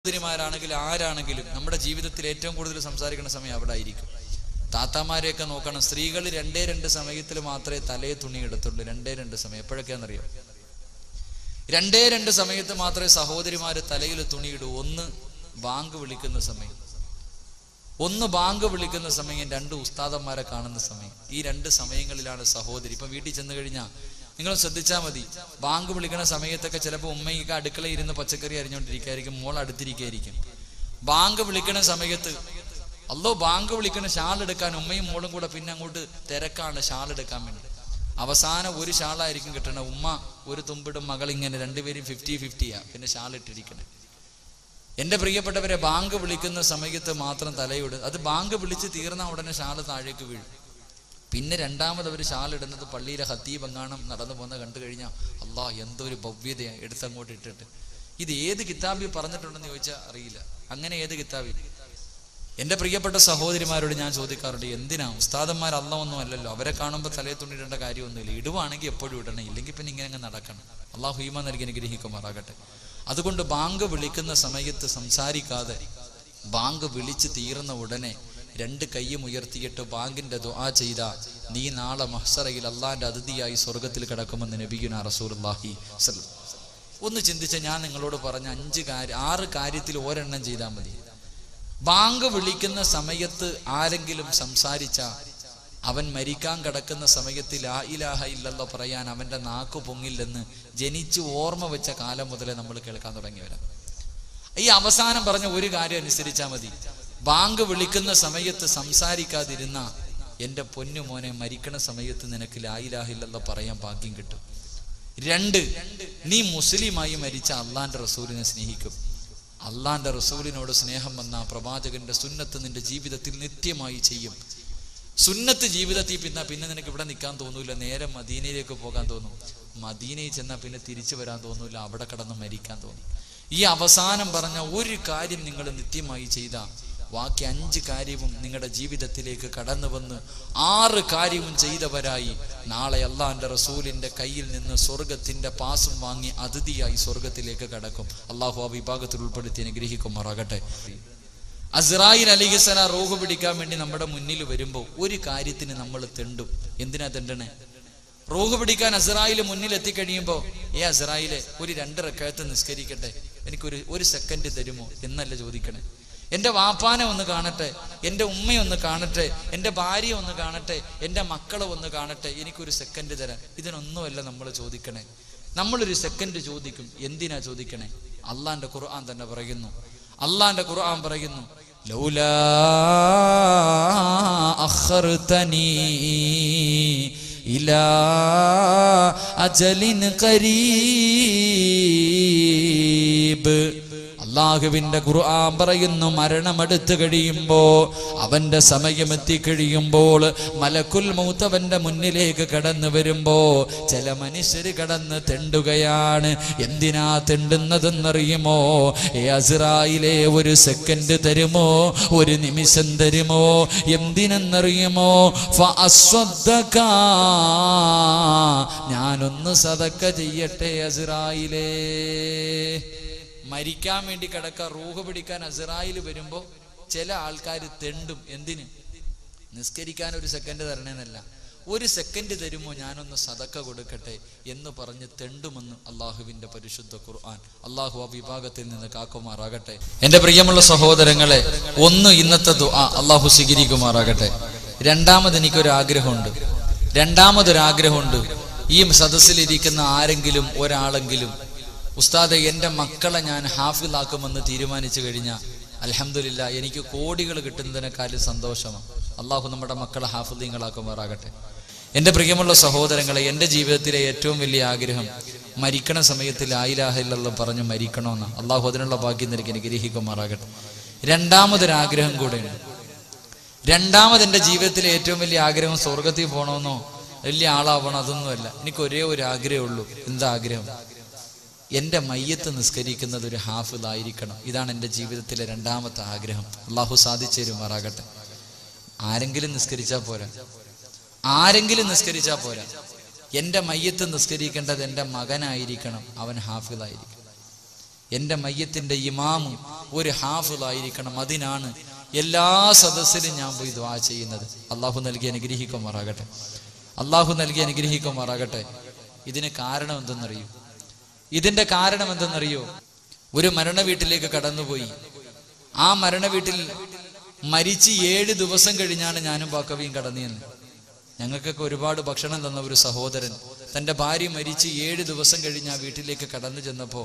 സഹോദരിമാരാണെങ്കിലും ആരാണെങ്കിലും നമ്മുടെ ജീവിതത്തിൽ ഏറ്റവും കൂടുതൽ സംസാരിക്കുന്ന സമയം അവിടെ ആയിരിക്കും താത്താമാരെയൊക്കെ നോക്കണം സ്ത്രീകൾ രണ്ടേ രണ്ട് സമയത്തിൽ മാത്രമേ തലയെ തുണി എടുത്തുള്ളൂ രണ്ടേ രണ്ട് സമയം എപ്പോഴൊക്കെയാണെന്നറിയോ രണ്ടേ രണ്ട് സമയത്ത് മാത്രമേ സഹോദരിമാര് തലയിൽ തുണിയിടൂ ഒന്ന് ബാങ്ക് വിളിക്കുന്ന സമയം ഒന്ന് ബാങ്ക് വിളിക്കുന്ന സമയം രണ്ട് ഉസ്താദന്മാരെ കാണുന്ന സമയം ഈ രണ്ട് സമയങ്ങളിലാണ് സഹോദരി ഇപ്പൊ വീട്ടിൽ ചെന്ന് കഴിഞ്ഞാൽ നിങ്ങൾ ശ്രദ്ധിച്ചാൽ മതി ബാങ്ക് വിളിക്കുന്ന സമയത്തൊക്കെ ചിലപ്പോൾ ഉമ്മയ്ക്ക് അടുക്കളയിൽ ഇരുന്ന് പച്ചക്കറി അരിഞ്ഞുകൊണ്ടിരിക്കുകയായിരിക്കും മോൾ അടുത്തിരിക്കുകയായിരിക്കും ബാങ്ക് വിളിക്കുന്ന സമയത്ത് അല്ലോ ബാങ്ക് വിളിക്കുന്ന ഷാൾ എടുക്കാൻ ഉമ്മയും മോളും കൂടെ പിന്നെ അങ്ങോട്ട് തിരക്കാണ് ഷാൾ എടുക്കാൻ വേണ്ടി അവസാനം ഒരു ഷാളായിരിക്കും കിട്ടണത് ഉമ്മ ഒരു തുമ്പിടും മകൾ ഇങ്ങനെ രണ്ടുപേരും ഫിഫ്റ്റി ഫിഫ്റ്റിയാ പിന്നെ ഷാൾ ഇട്ടിരിക്കണേ എന്റെ പ്രിയപ്പെട്ടവരെ ബാങ്ക് വിളിക്കുന്ന സമയത്ത് മാത്രം തലയോട് അത് ബാങ്ക് വിളിച്ച് തീർന്ന ഉടനെ ഷാള് താഴേക്ക് വീഴും പിന്നെ രണ്ടാമത് അവർ ഷാൾ ഇടുന്നത് പള്ളിയിലെ ഹത്തീബ് എങ്ങാണം നടന്നു പോകുന്ന കണ്ടു കഴിഞ്ഞാൽ അള്ളാ എന്തോ ഒരു ഭവ്യതയാണ് എടുത്തങ്ങോട്ട് ഇട്ടിട്ട് ഇത് ഏത് കിതാബിൽ പറഞ്ഞിട്ടുണ്ടെന്ന് ചോദിച്ചാൽ അറിയില്ല അങ്ങനെ ഏത് കിതാബിൽ എന്റെ പ്രിയപ്പെട്ട സഹോദരിമാരോട് ഞാൻ ചോദിക്കാറുണ്ട് എന്തിനാ ഉസ്താദന്മാർ അല്ല ഒന്നും അല്ലല്ലോ അവരെ കാണുമ്പോൾ തലയെ തുണിയിടേണ്ട കാര്യമൊന്നുമില്ല ഇടുവാണെങ്കിൽ എപ്പോഴും ഇടണം ഇല്ലെങ്കിൽ പിന്നെ ഇങ്ങനെ അങ്ങ് നടക്കണം അള്ളാഹു ഹീമ നൽകി അനുഗ്രഹിക്കുമാറാകട്ടെ അതുകൊണ്ട് ബാങ്ക് വിളിക്കുന്ന സമയത്ത് സംസാരിക്കാതെ ബാങ്ക് വിളിച്ച് തീർന്ന ഉടനെ രണ്ട് കൈയും ഉയർത്തിയിട്ട് ബാങ്കിന്റെ ദുആ ചെയ്ത നീ നാളെ മഹ്സറയിൽ അള്ളാന്റെ അതിഥിയായി സ്വർഗത്തിൽ കിടക്കുമെന്ന് നബിയുന റസൂലുള്ളാഹി സ്വല്ലം ഒന്ന് ചിന്തിച്ച ഞാൻ നിങ്ങളോട് പറഞ്ഞ അഞ്ച് കാര്യം ആറ് കാര്യത്തിൽ ഒരെണ്ണം ചെയ്താൽ മതി ബാങ്ക് വിളിക്കുന്ന സമയത്ത് ആരെങ്കിലും സംസാരിച്ച അവൻ മരിക്കാൻ കിടക്കുന്ന സമയത്ത് ലാ ഇലാഹ ഇല്ലല്ലോ പറയാൻ അവന്റെ നാക്ക് പൊങ്ങില്ലെന്ന് ജനിച്ച് ഓർമ്മ വെച്ച കാലം മുതലേ നമ്മൾ കേൾക്കാൻ തുടങ്ങിയവരാ ഈ അവസാനം പറഞ്ഞ ഒരു കാര്യം അനുസരിച്ചാൽ മതി ബാങ്ക് വിളിക്കുന്ന സമയത്ത് സംസാരിക്കാതിരുന്ന എന്റെ പൊന്നു മോനെ മരിക്കണ സമയത്ത് നിനക്ക് ലായിലാഹില്ലല്ലോ പറയാൻ ഭാഗ്യം കിട്ടും രണ്ട് നീ മുസ്ലിമായി മരിച്ച അള്ളാന്റെ റസൂലിനെ സ്നേഹിക്കും അള്ളാന്റെ റസൂലിനോട് സ്നേഹം വന്ന പ്രവാചകന്റെ സുന്നത്ത് നിന്റെ ജീവിതത്തിൽ നിത്യമായി ചെയ്യും സുന്നത്ത് ജീവിതത്തിൽ പിന്നെ പിന്നെ നിനക്ക് ഇവിടെ നിൽക്കാൻ തോന്നൂല നേരെ മദീനയിലേക്ക് പോകാൻ തോന്നും മദീനയിൽ ചെന്നാൽ പിന്നെ തിരിച്ചു വരാൻ തോന്നൂല അവിടെ കടന്ന് മരിക്കാൻ തോന്നും ഈ അവസാനം പറഞ്ഞ ഒരു കാര്യം നിങ്ങൾ നിത്യമായി ചെയ്ത ബാക്കി അഞ്ച് കാര്യവും നിങ്ങളുടെ ജീവിതത്തിലേക്ക് കടന്നു വന്ന് ആറ് കാര്യവും ചെയ്തവരായി നാളെ അള്ളാന്റെ റസൂലിന്റെ കയ്യിൽ നിന്ന് സ്വർഗത്തിന്റെ പാസം വാങ്ങി അതിഥിയായി സ്വർഗത്തിലേക്ക് കടക്കും അള്ളാഹു ആ വിഭാഗത്തിൽ ഉൾപ്പെടുത്തി അനുഗ്രഹിക്കുമാറാകട്ടെ അസ്രായിൽ അലിഹിസല റോഹ് പിടിക്കാൻ വേണ്ടി നമ്മുടെ മുന്നിൽ വരുമ്പോൾ ഒരു കാര്യത്തിന് നമ്മൾ തെണ്ടും എന്തിനാ തെണ്ടണേ റോഹ് പിടിക്കാൻ അസ്രായിൽ മുന്നിൽ എത്തിക്കഴിയുമ്പോൾ ഏ അസ്രായിലെ ഒരു രണ്ട് റക്കഴത്ത് നിസ്കരിക്കട്ടെ എനിക്കൊരു ഒരു സെക്കൻഡ് തരുമോ എന്നല്ല ചോദിക്കണേ എൻ്റെ വാപ്പാനെ ഒന്ന് കാണട്ടെ എൻ്റെ ഉമ്മയെ ഒന്ന് കാണട്ടെ എൻ്റെ ഭാര്യ ഒന്ന് കാണട്ടെ എൻ്റെ മക്കളെ ഒന്ന് കാണട്ടെ എനിക്കൊരു സെക്കൻഡ് തരാൻ ഇതിനൊന്നുമല്ല നമ്മൾ ചോദിക്കണേ നമ്മളൊരു സെക്കൻഡ് ചോദിക്കും എന്തിനാ ചോദിക്കണേ അള്ളാന്റെ ഖുർആൻ തന്നെ പറയുന്നു അള്ളാന്റെ ഖുർആൻ പറയുന്നു ലൗലാ അഖർതനി ഇലാ അജലിൻ ഖരീബ് അള്ളാഹുവിന്റെ ഖുർആൻ പറയുന്നു മരണമെടുത്തു കഴിയുമ്പോ അവന്റെ സമയം എത്തിക്കഴിയുമ്പോൾ മലക്കുൽ മൗത്ത് അവന്റെ മുന്നിലേക്ക് കടന്നു വരുമ്പോ ചില മനുഷ്യര് കടന്ന് തെണ്ടുകയാണ് എന്തിനാ തെണ്ടുന്നതെന്നറിയുമോ ഏ അസിറായിലെ ഒരു സെക്കൻഡ് തരുമോ ഒരു നിമിഷം തരുമോ എന്തിനെന്നറിയുമോ ഫഅസ്വദ്ദക. ഞാനൊന്ന് സതക്ക ചെയ്യട്ടെ അസിറായിലേ മരിക്കാൻ വേണ്ടി കിടക്ക റൂഹ് പിടിക്കാൻ അസിറായിൽ വരുമ്പോ ചില ആൾക്കാർ തെണ്ടും എന്തിന് നിസ്കരിക്കാൻ ഒരു സെക്കൻഡ് തരണേന്നല്ല ഒരു സെക്കൻഡ് തരുമോ ഞാനൊന്ന് സതക്ക കൊടുക്കട്ടെ എന്ന് പറഞ്ഞ് തെണ്ടുമെന്ന് അള്ളാഹുവിന്റെ പരിശുദ്ധ ഖുർആൻ അള്ളാഹു ആ വിഭാഗത്തിൽ നിന്ന് കാക്കുമാറാകട്ടെ എന്റെ പ്രിയമുള്ള സഹോദരങ്ങളെ ഒന്ന് ഇന്നത്തെ ദുആ അള്ളാഹു സ്വീകരിക്കുമാറാകട്ടെ രണ്ടാമത് എനിക്കൊരു ആഗ്രഹമുണ്ട് രണ്ടാമതൊരു ആഗ്രഹമുണ്ട് ഈ സദസ്സിലിരിക്കുന്ന ആരെങ്കിലും ഒരാളെങ്കിലും ഉസ്താദെ എൻ്റെ മക്കളെ ഞാൻ ഹാഫിലാക്കുമെന്ന് തീരുമാനിച്ചു കഴിഞ്ഞാൽ അലഹമില്ല എനിക്ക് കോടികൾ കിട്ടുന്നതിനേക്കാളും സന്തോഷമാണ് അള്ളാഹു നമ്മുടെ മക്കളെ ഹാഫിദീങ്ങളാക്കുമാറാകട്ടെ എൻ്റെ പ്രിയമുള്ള സഹോദരങ്ങളെ എൻ്റെ ജീവിതത്തിലെ ഏറ്റവും വലിയ ആഗ്രഹം മരിക്കണ സമയത്ത് ലായിലാഹില്ലെല്ലാം പറഞ്ഞ് മരിക്കണമെന്ന് അള്ളാഹു അതിനുള്ള ഭാഗ്യം നിനക്ക് അനുഗ്രഹിക്കുമാറാകട്ടെ രണ്ടാമതൊരാഗ്രഹം കൂടെയാണ് രണ്ടാമത് എൻ്റെ ജീവിതത്തിലെ ഏറ്റവും വലിയ ആഗ്രഹം സ്വർഗത്തിൽ പോകണമെന്നോ വലിയ ആളാവണം അതൊന്നുമല്ല എനിക്ക് ഒരേ ഒരു ആഗ്രഹമുള്ളൂ എന്താ ആഗ്രഹം എൻ്റെ മയ്യത്ത് നിസ്കരിക്കുന്നത് ഒരു ഹാഫിലായിരിക്കണം ഇതാണ് എൻ്റെ ജീവിതത്തിലെ രണ്ടാമത്തെ ആഗ്രഹം അള്ളാഹു സാധിച്ചു തരുമാറാകട്ടെ ആരെങ്കിലും നിസ്കരിച്ചാൽ പോരാ ആരെങ്കിലും നിസ്കരിച്ചാൽ പോരാ എൻ്റെ മയ്യത്ത് നിസ്കരിക്കേണ്ടത് എൻ്റെ മകനായിരിക്കണം അവൻ ഹാഫിലായിരിക്കണം എൻ്റെ മയ്യത്തിൻ്റെ ഇമാമും ഒരു ഹാഫിളായിരിക്കണം അതിനാണ് എല്ലാ സദസ്സിലും ഞാൻ പോയി ദ്വാ ചെയ്യുന്നത് അള്ളാഹു നൽകി അനുഗ്രഹിക്കുമാറാകട്ടെ അള്ളാഹു നൽകി അനുഗ്രഹിക്കുമാറാകട്ടെ ഇതിന് കാരണം എന്തെന്നറിയോ ഇതിന്റെ കാരണം എന്തെന്നറിയോ ഒരു മരണ വീട്ടിലേക്ക് കടന്നുപോയി ആ മരണ വീട്ടിൽ മരിച്ച് ഏഴ് ദിവസം കഴിഞ്ഞാണ് ഞാനും ബാക്കവിയും കടന്നിയെന്ന് ഞങ്ങൾക്കൊക്കെ ഒരുപാട് ഭക്ഷണം തന്ന ഒരു സഹോദരൻ തന്റെ ഭാര്യ മരിച്ച് ഏഴ് ദിവസം കഴിഞ്ഞ് ആ വീട്ടിലേക്ക് കടന്നു ചെന്നപ്പോ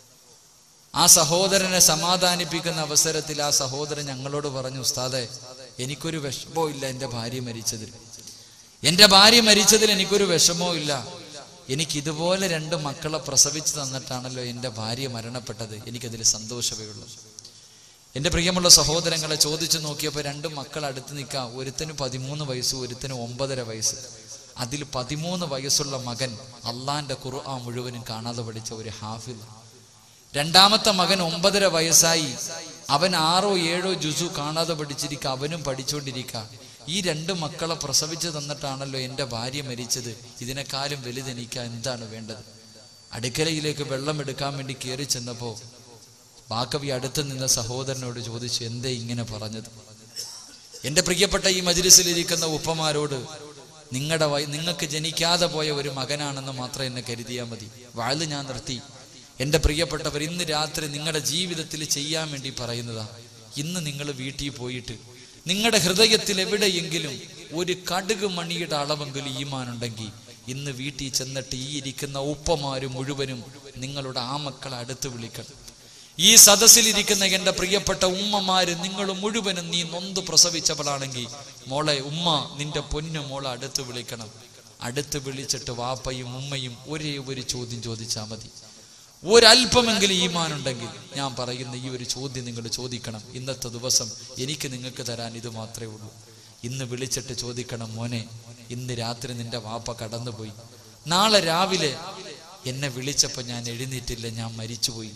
ആ സഹോദരനെ സമാധാനിപ്പിക്കുന്ന അവസരത്തിൽ ആ സഹോദരൻ ഞങ്ങളോട് പറഞ്ഞു ഉസ്താദെ എനിക്കൊരു വിഷമോ ഇല്ല എൻ്റെ ഭാര്യ മരിച്ചതിൽ എൻ്റെ ഭാര്യ മരിച്ചതിൽ എനിക്കൊരു വിഷമോ ഇല്ല എനിക്ക് ഇതുപോലെ രണ്ട് മക്കളെ പ്രസവിച്ചു തന്നിട്ടാണല്ലോ എൻ്റെ ഭാര്യ മരണപ്പെട്ടത് എനിക്കതിൽ സന്തോഷമേ ഉള്ളൂ എൻ്റെ പ്രിയമുള്ള സഹോദരങ്ങളെ ചോദിച്ചു നോക്കിയപ്പോൾ രണ്ട് മക്കൾ അടുത്ത് നിൽക്കാം ഒരുത്തന് പതിമൂന്ന് വയസ്സ് ഒരുത്തന് ഒമ്പതര വയസ്സ് അതിൽ പതിമൂന്ന് വയസ്സുള്ള മകൻ അള്ളാന്റെ ഖുർആൻ മുഴുവനും കാണാതെ പഠിച്ച ഒരു ഹാഫിൽ രണ്ടാമത്തെ മകൻ ഒമ്പതര വയസ്സായി അവൻ ആറോ ഏഴോ ജുസു കാണാതെ പഠിച്ചിരിക്കുക അവനും പഠിച്ചുകൊണ്ടിരിക്കുക ഈ രണ്ട് മക്കളെ പ്രസവിച്ചു തന്നിട്ടാണല്ലോ എൻ്റെ ഭാര്യ മരിച്ചത് ഇതിനേക്കാളും വലുതെനിക്ക് എന്താണ് വേണ്ടത് അടുക്കളയിലേക്ക് വെള്ളം എടുക്കാൻ വേണ്ടി കയറി ചെന്നപ്പോൾ ബാക്കവി അടുത്ത് നിന്ന സഹോദരനോട് ചോദിച്ചു എന്തേ ഇങ്ങനെ പറഞ്ഞത് എൻ്റെ പ്രിയപ്പെട്ട ഈ മജ്ലിസിലിരിക്കുന്ന ഉപ്പമാരോട് നിങ്ങളുടെ വയ നിങ്ങൾക്ക് ജനിക്കാതെ പോയ ഒരു മകനാണെന്ന് മാത്രം എന്നെ കരുതിയാൽ മതി വാഴ് ഞാൻ നിർത്തി എൻ്റെ പ്രിയപ്പെട്ടവർ ഇന്ന് രാത്രി നിങ്ങളുടെ ജീവിതത്തിൽ ചെയ്യാൻ വേണ്ടി പറയുന്നതാ ഇന്ന് നിങ്ങൾ വീട്ടിൽ പോയിട്ട് നിങ്ങളുടെ ഹൃദയത്തിൽ എവിടെയെങ്കിലും ഒരു കടുക് മണിയുടെ അളവെങ്കിലും ഈമാനുണ്ടെങ്കിൽ ഇന്ന് വീട്ടിൽ ചെന്നിട്ട് ഈ ഇരിക്കുന്ന ഉപ്പമാര് മുഴുവനും നിങ്ങളുടെ ആ മക്കളെ അടുത്ത് വിളിക്കണം ഈ സദസ്സിലിരിക്കുന്ന എൻ്റെ പ്രിയപ്പെട്ട ഉമ്മമാര് നിങ്ങൾ മുഴുവനും നീ നൊന്ത് പ്രസവിച്ചവളാണെങ്കിൽ മോളെ ഉമ്മ നിന്റെ പൊന്നു മോളെ അടുത്ത് വിളിക്കണം അടുത്ത് വിളിച്ചിട്ട് വാപ്പയും ഉമ്മയും ഒരേ ഒരു ചോദ്യം ചോദിച്ചാൽ മതി ഒരല്പമെങ്കിലും ഈമാനുണ്ടെങ്കിൽ ഞാൻ പറയുന്ന ഈ ഒരു ചോദ്യം നിങ്ങൾ ചോദിക്കണം ഇന്നത്തെ ദിവസം എനിക്ക് നിങ്ങൾക്ക് തരാൻ ഇത് മാത്രമേ ഉള്ളൂ ഇന്ന് വിളിച്ചിട്ട് ചോദിക്കണം മോനെ ഇന്ന് രാത്രി നിന്റെ വാപ്പ കടന്നുപോയി നാളെ രാവിലെ എന്നെ വിളിച്ചപ്പോൾ ഞാൻ എഴുന്നേറ്റില്ല ഞാൻ മരിച്ചുപോയി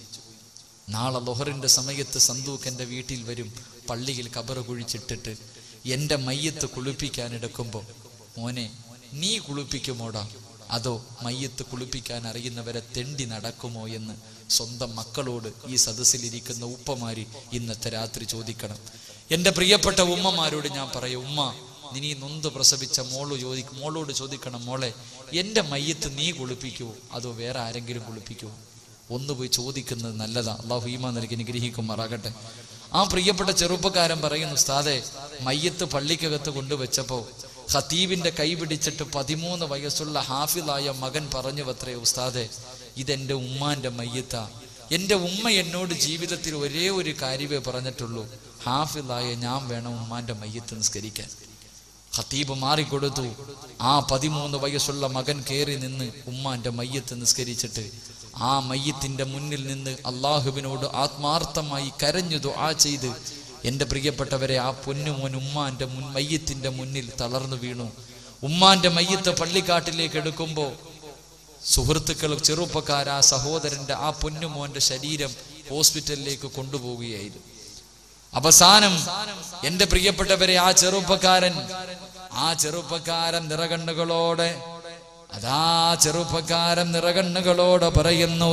നാളെ ലൊഹറിന്റെ സമയത്ത് സന്തൂക്ക് എൻ്റെ വീട്ടിൽ വരും പള്ളിയിൽ കബറ് കുഴിച്ചിട്ടിട്ട് എൻ്റെ മയ്യത്ത് കുളിപ്പിക്കാൻ എടുക്കുമ്പോൾ മോനെ നീ കുളിപ്പിക്കുമോടാ അതോ മയ്യത്ത് കുളിപ്പിക്കാൻ അറിയുന്നവരെ തെണ്ടി നടക്കുമോ എന്ന് സ്വന്തം മക്കളോട് ഈ സദസ്സിലിരിക്കുന്ന ഉപ്പമാര് ഇന്നത്തെ രാത്രി ചോദിക്കണം എൻ്റെ പ്രിയപ്പെട്ട ഉമ്മമാരോട് ഞാൻ പറയും ഉമ്മ നീ നൊന്ത് പ്രസവിച്ച മോള് ചോദി മോളോട് ചോദിക്കണം മോളെ എൻ്റെ മയ്യത്ത് നീ കുളിപ്പിക്കുവോ അതോ വേറെ ആരെങ്കിലും കുളിപ്പിക്കുവോ ഒന്ന് പോയി ചോദിക്കുന്നത് നല്ലതാ അള്ളാഹു ഈമാ നൽകി അനുഗ്രഹിക്കുമാറാകട്ടെ ആ പ്രിയപ്പെട്ട ചെറുപ്പക്കാരൻ പറയുന്നു ഉസ്താദെ മയ്യത്ത് പള്ളിക്കകത്ത് കൊണ്ടുവച്ചപ്പോ ഖത്തീബിന്റെ കൈ പിടിച്ചിട്ട് പതിമൂന്ന് വയസ്സുള്ള ഹാഫിലായ മകൻ പറഞ്ഞു അത്രേ ഉസ്താദെ ഇതെന്റെ ഉമ്മാന്റെ മയ്യത്താ എന്റെ ഉമ്മ എന്നോട് ജീവിതത്തിൽ ഒരേ ഒരു കാര്യമേ പറഞ്ഞിട്ടുള്ളൂ ഹാഫിലായ ഞാൻ വേണം ഉമ്മാന്റെ മയ്യത്ത് നിസ്കരിക്കാൻ ഖത്തീബ് മാറിക്കൊടുത്തു ആ പതിമൂന്ന് വയസ്സുള്ള മകൻ കയറി നിന്ന് ഉമ്മാന്റെ മയ്യത്ത് നിസ്കരിച്ചിട്ട് ആ മയ്യത്തിന്റെ മുന്നിൽ നിന്ന് അള്ളാഹുവിനോട് ആത്മാർത്ഥമായി കരഞ്ഞു ദുആ ചെയ്ത് എൻ്റെ പ്രിയപ്പെട്ടവരെ ആ പൊന്നുമോൻ ഉമ്മാന്റെ മുൻ മയ്യത്തിന്റെ മുന്നിൽ തളർന്നു വീണു ഉമ്മാന്റെ മയ്യത്ത് പള്ളിക്കാട്ടിലേക്ക് എടുക്കുമ്പോൾ സുഹൃത്തുക്കൾ ചെറുപ്പക്കാർ ആ സഹോദരന്റെ ആ പൊന്നുമോന്റെ ശരീരം ഹോസ്പിറ്റലിലേക്ക് കൊണ്ടുപോവുകയായിരുന്നു അവസാനം എൻ്റെ പ്രിയപ്പെട്ടവരെ ആ ചെറുപ്പക്കാരൻ ആ ചെറുപ്പക്കാരൻ നിറകണ്ണുകളോടെ അതാ ചെറുപ്പക്കാരൻ നിറകണ്ണുകളോടെ പറയുന്നു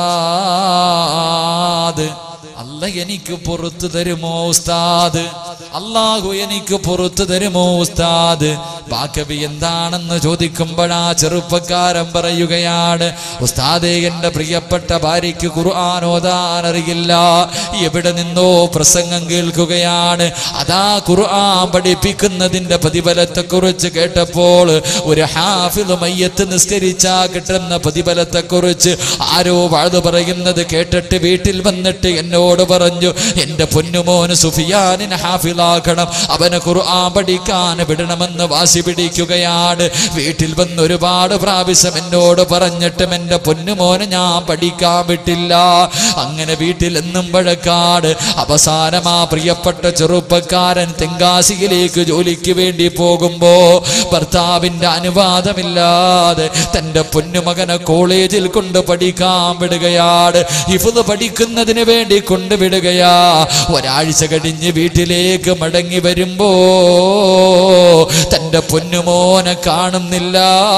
ഉസ്താദ് അല്ല എനിക്ക് പുറത്തു തരുമോ ഉസ്താദ് അള്ളാഹു എനിക്ക് പുറത്തു തരുമോ ഉസ്താദ് ബാക്കവി എന്താണെന്ന് ചോദിക്കുമ്പോഴാ ചെറുപ്പക്കാരൻ പറയുകയാണ് ഉസ്താദെ എന്റെ പ്രിയപ്പെട്ട ഭാര്യയ്ക്ക് ഖുർആൻ ഓതാൻ അറിയില്ല എവിടെ നിന്നോ പ്രസംഗം കേൾക്കുകയാണ് അതാ ഖുർആൻ പഠിപ്പിക്കുന്നതിന്റെ പ്രതിഫലത്തെ കുറിച്ച് കേട്ടപ്പോൾ ഒരു ഹാഫിദ് മയ്യത്ത് നിസ്കരിച്ചാ കിട്ടുന്ന പ്രതിഫലത്തെ കുറിച്ച് ആരോ വാഴ്ന്നു പറയുന്നത് കേട്ടിട്ട് വീട്ടിൽ വന്നിട്ട് എന്നോട് പറഞ്ഞു എന്റെ പൊന്നുമോന് സുഫിയാനിനെ ഹാഫിലാക്കണം അവന് ഖുർആൻ പഠിക്കാൻ വിടണമെന്ന് വാശി പിടിക്കുകയാണ് വീട്ടിൽ വന്ന് ഒരുപാട് പ്രാവശ്യം എന്നോട് പറഞ്ഞിട്ടും എന്റെ പൊന്നുമോനെ ഞാൻ പഠിക്കാൻ വിട്ടില്ല അങ്ങനെ വീട്ടിൽ എന്നും പഴക്കാട് അവസാനം ആ പ്രിയപ്പെട്ട ചെറുപ്പക്കാരൻ തെങ്കാശിയിലേക്ക് ജോലിക്ക് വേണ്ടി പോകുമ്പോ ഭർത്താവിന്റെ അനുവാദമില്ലാതെ തന്റെ പൊന്നുമകനെ കോളേജിൽ കൊണ്ട് പഠിക്കാൻ വിടുകയാണ് ഇഫുത് പഠിക്കുന്നതിന് വേണ്ടി കൊണ്ടുവിടുകയാ ഒരാഴ്ച കഴിഞ്ഞ് വീട്ടിലേക്ക് മടങ്ങി വരുമ്പോ തന്റെ പൊന്നുമോനെ കാണുന്നില്ല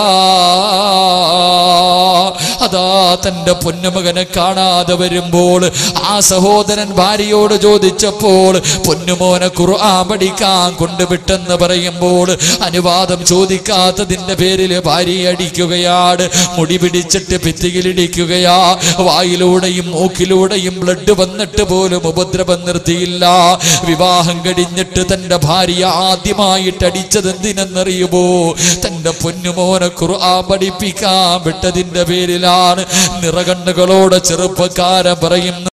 അതാ തന്റെ പൊന്നുമകനെ കാണാതെ വരുമ്പോൾ ആ സഹോദരൻ ഭാര്യയോട് ചോദിച്ചപ്പോൾ പൊന്നുമോനെ ഖുർആൻ പഠിക്കാൻ കൊണ്ടുവിട്ടെന്ന് പറയുമ്പോൾ അനുവാദം ചോദിക്കാത്തതിന്റെ പേരിൽ ഭാര്യ അടിക്കുകയാണ് മുടി പിടിച്ചിട്ട് ഭിത്തിയിലിടിക്കുകയാ വായിലൂടെയും മൂക്കിലൂടെയും ബ്ലഡ് വന്നിട്ട് പോലും ഉപദ്രവം നിർത്തിയില്ല വിവാഹം കഴിഞ്ഞിട്ട് തന്റെ ഭാര്യ ആദ്യമായിട്ട് അടിച്ചത് എന്തിനെന്നറിയുമോ തന്റെ പൊന്നുമോനെ ഖുർആൻ പഠിപ്പിക്കാൻ വിട്ടതിന്റെ പേരിലാണ് നിറകണ്ണുകളോടെ ചെറുപ്പക്കാരൻ പറയുന്നു